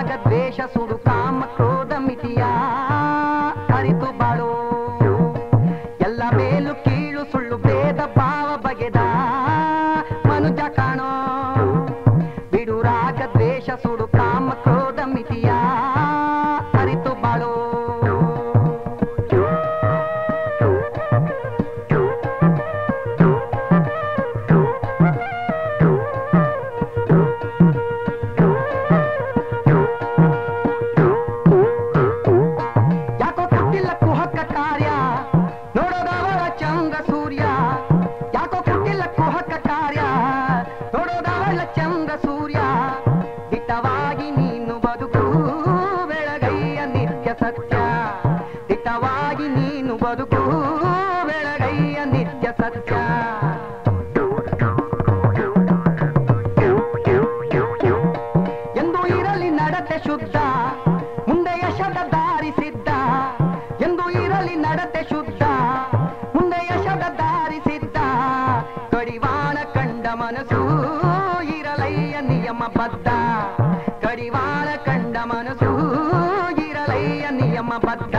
ರಾಗ ದ್ವೇಷ ಸುಡು ಕಾಮ ಕ್ರೋಧ ಮಿತಿಯ ಅರಿತು ಬಾಳು ಎಲ್ಲ ಮೇಲು ಕೀಳು ಸುಳ್ಳು ಭೇದ ಭಾವ ಬಗೆದ ಮನುಜ ಕಾಣೋ ಬಿಡು ರಾಗ ದ್ವೇಷ ಸುಡು ಕಾಮ ಕ್ರೋಧ ಮಿತಿಯ ಅರಿತು ಬಾಳು ಯಾಕೋ ಕೊಟ್ಟಿಲ್ಲ ಕುಹಕ ಕಾರ್ಯ ನೋಡೋದವಳ ಚಂದ್ರ ಸೂರ್ಯ ಯಾಕೋ ಕೊಟ್ಟಿಲ್ಲ ಕುಹಕ ಕಾರ್ಯ ನೋಡೋದವಳ ಚಂದ್ರ ಸೂರ್ಯ ದಿಟ್ಟವಾಗಿ ನೀನು ಬದುಕು ಬೆಳಗೈಯ ನಿತ್ಯ ಸತ್ಯ ದಿಟ್ಟವಾಗಿ ನೀನು ಬದುಕು ಬೆಳಗೈಯ ನಿತ್ಯ ಸತ್ಯ ಎಂದು ಇರಲಿ ನಡತೆ ಶುದ್ಧ ಮುಂದೆ ಯಶದ ದಾರಿ ಸಿದ್ಧ ಎಂದು ಇರಲಿ ನಡತೆ ಶುದ್ಧ ಮುಂದೆ ಯಶದ ದಾರಿ ಸಿದ್ಧ ಕಡಿವಾಣ ಕಂಡ ಮನಸ್ಸು ಇರಲಯ್ಯ ನಿಯಮ ಬದ್ಧ ಕಡಿವಾಣ ಕಂಡ ಮನಸ್ಸು ಇರಲಯ್ಯ ನಿಯಮ ಬದ್ಧ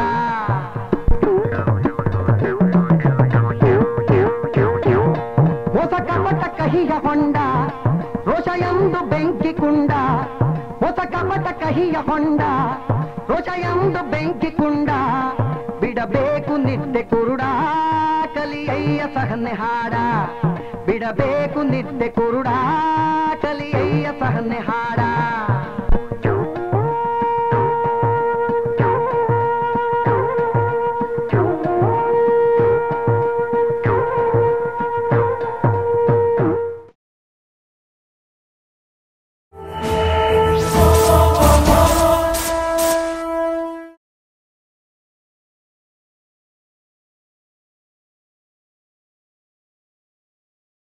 ಮೋಸ ಕಪಟ ಕಹಿಯ ಹೊಂಡ ರೋಷ ಎಂದು ಬೆಂಕಿ ಕುಂಡ ಮೋಸ ಕಪಟ ಕಹಿಯ ಹೊಂಡ ರೋಷ ಎಂದು ಬೆಂಕಿ ಕುಂಡ ಬಿಡಬೇಕು ನಿತ್ಯ ಕುರುಡ ಕಲಿಯಯ್ಯ ಸಹನೆ ಹಾಡ ಬಿಡಬೇಕು ನಿತ್ಯ ಕುರುಡ ಕಲಿಯಯ್ಯ ಸಹನೆ ಹಾಡ